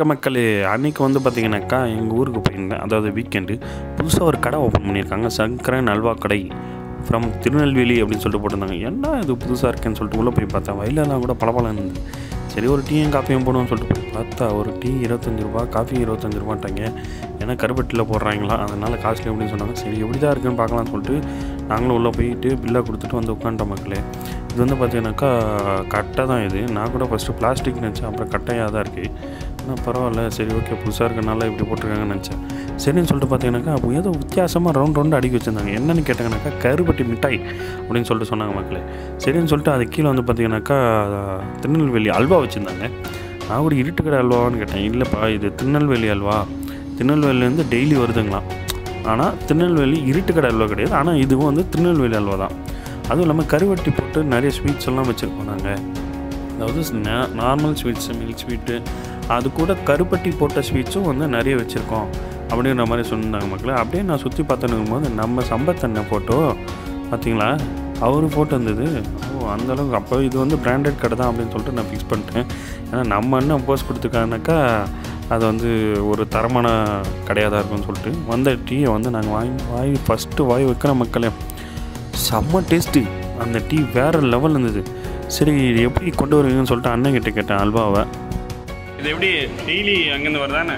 மக்களே அன்றைக்கி வந்து பார்த்தீங்கன்னாக்கா எங்கள் ஊருக்கு போயிருந்தேன் அதாவது வீக்கெண்டு புதுசாக ஒரு கடை ஓப்பன் பண்ணியிருக்காங்க சங்கரன் அல்வா கடை ஃப்ரம் திருநெல்வேலி அப்படின்னு சொல்லிட்டு போட்டிருந்தாங்க என்ன இது புதுசாக இருக்கேன்னு சொல்லிட்டு உள்ளே போய் பார்த்தேன் வயலெல்லாம் கூட பளபளன்னு இருந்தது சரி ஒரு டீயும் காஃபியும் போடுவோம்னு சொல்லிட்டு போய் பார்த்தா ஒரு டீ இருபத்தஞ்சி ரூபா காஃபி இருபத்தஞ்சி ரூபான்ட்டாங்க ஏன்னா கருப்பட்டியில் போடுறாங்களா அதனால் காஸ்ட்லி அப்படின்னு சொன்னாங்க சரி எப்படி தான் இருக்குன்னு பார்க்கலாம்னு சொல்லிட்டு நாங்களும் உள்ளே போயிட்டு பில்லாக கொடுத்துட்டு வந்து உட்காந்துட்டோம் மக்களே இது வந்து பார்த்தீங்கன்னாக்கா கட்டை தான் இது நான் கூட ஃபஸ்ட்டு பிளாஸ்டிக் நினச்சேன் அப்புறம் கட்டையாக தான் இருக்குது ஆனால் பரவாயில்ல சரி ஓகே புதுசாக இருக்கனால இப்படி போட்டிருக்காங்கன்னு நினச்சேன் சரின்னு சொல்லிட்டு பார்த்தீங்கன்னாக்கா அப்போ ஏதோ வித்தியாசமாக ரவுண்ட் ரவுண்டு அடிக்க வச்சுருந்தாங்க என்னென்னு கேட்டாங்கனாக்கா கருப்பட்டி மிட்டாய் அப்படின்னு சொல்லிட்டு சொன்னாங்க மக்களே சரின்னு சொல்லிட்டு அது கீழே வந்து பார்த்தீங்கன்னாக்கா திருநெல்வேலி அல்வா வச்சுருந்தாங்க நான் ஒரு இருட்டுக்கடை அல்வான்னு கேட்டேன் இல்லைப்பா இது திருநெல்வேலி அல்வா திருநெல்வேலிலேருந்து டெய்லி வருதுங்களாம் ஆனால் திருநெல்வேலி இருட்டுக்கடை அல்வா கிடையாது ஆனால் இதுவும் வந்து திருநெல்வேலி அல்வா தான் அதுவும் இல்லாமல் கருவட்டி போட்டு நிறைய ஸ்வீட்ஸ் எல்லாம் வச்சுருக்கோம் நாங்கள் அதாவது நார்மல் ஸ்வீட்ஸ் மில்க் ஸ்வீட்டு அது கூட கருப்பட்டி போட்ட ஸ்வீட்ஸும் வந்து நிறைய வச்சுருக்கோம் அப்படின்ற மாதிரி சொன்னாங்க மக்களே அப்படியே நான் சுற்றி பார்த்துன்னு போது நம்ம சம்பத்தண்ணை ஃபோட்டோ பார்த்தீங்களா அவர் ஃபோட்டோ இருந்தது ஓ அந்தளவுக்கு அப்போ இது வந்து பிராண்டட் கடை தான் அப்படின்னு சொல்லிட்டு நான் ஃபிக்ஸ் பண்ணிட்டேன் ஏன்னா நம்ம அண்ணன் போஸ்ட் கொடுத்துருக்காங்கனாக்கா அது வந்து ஒரு தரமான கடையாக தான் இருக்கும்னு சொல்லிட்டு வந்த டீயை வந்து நாங்கள் வாங்கி வாய் ஃபஸ்ட்டு வாய் வைக்கிற மக்களே செம்ம டேஸ்ட்டு அந்த டீ வேறு லெவல் இருந்தது சரி இது எப்படி கொண்டு வருவீங்கன்னு சொல்லிட்டு அண்ணன் கிட்ட கேட்டேன் அல்வாவை இது எப்படி டெய்லி அங்கேருந்து வருதானே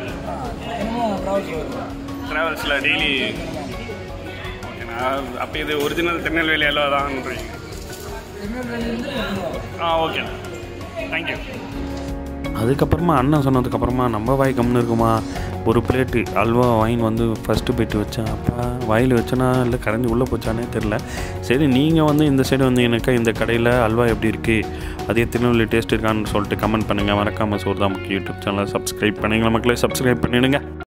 ட்ராவல்ஸில் டெய்லி ஓகேண்ணா அப்போ இது ஒரிஜினல் திருநெல்வேலி அல்வா தான்ன்றீங்க ஆ ஓகேண்ணா தேங்க்யூ அதுக்கப்புறமா அண்ணன் சொன்னதுக்கப்புறமா நம்ம வாய் கம்னு இருக்குமா ஒரு பிளேட்டு அல்வா வாங்கி வந்து ஃபஸ்ட்டு போயிட்டு வச்சேன் அப்பா வாயில் வச்சேனா இல்லை கரைஞ்சி உள்ளே போச்சானே தெரில சரி நீங்கள் வந்து இந்த சைடு வந்தீங்கன்னாக்கா இந்த கடையில் அல்வா எப்படி இருக்குது அதே திருநெல்வேலி டேஸ்ட் இருக்கான்னு சொல்லிட்டு கமெண்ட் பண்ணுங்கள் மறக்காமல் சோர்தா முக்கிய யூடியூப் சேனலை சப்ஸ்கிரைப் பண்ணுங்களா மக்களே சப்ஸ்கிரைப் பண்ணிவிடுங்க